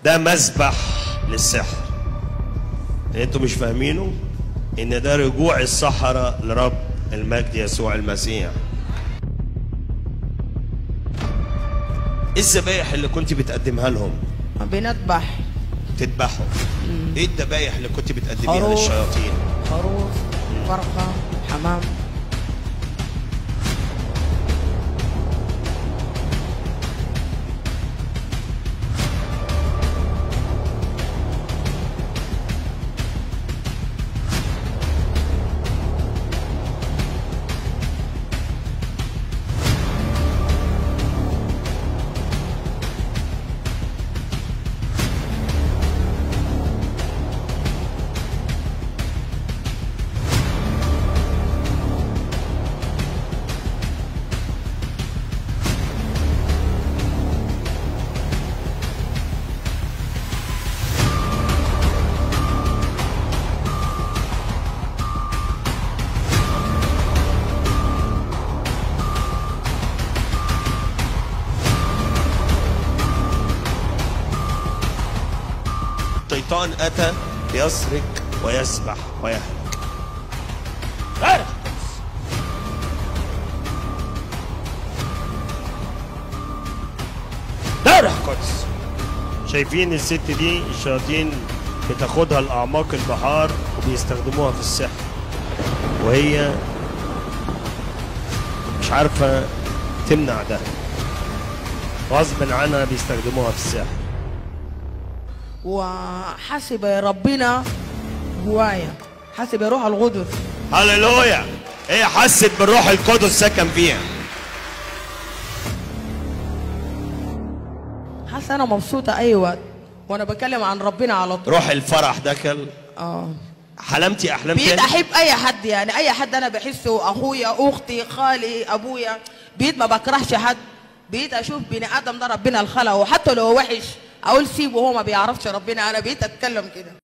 ده مسبح للسحر انتوا مش فاهمينه ان ده رجوع السحرة لرب المجد يسوع المسيح ايه الذبايح اللي كنت بتقدمها لهم بنذبح تذبحوا ايه الذبايح اللي كنت بتقدميها خروف. للشياطين خروف فرخة حمام الشيطان اتى يسرق ويسبح ويهلك عارف ده روح قدس شايفين الست دي الشياطين بتاخدها لاعماق البحار وبيستخدموها في السحر وهي مش عارفه تمنع ده غصب عنها بيستخدموها في السحر وحسب ربنا جوايا حسب روح القدس هللويا هي حست بالروح القدس سكن فيها حاسه انا مبسوطه اي وقت وانا بكلم عن ربنا على طول روح الفرح دخل اه حلمتي احلام بقيت تاني احب اي حد يعني اي حد انا بحسه اخويا اختي خالي ابويا بقيت ما بكرهش حد بقيت اشوف بني ادم ده ربنا الخلقه وحتى لو وحش اقول سيبه هو ما بيعرفش ربنا انا بقيت اتكلم كده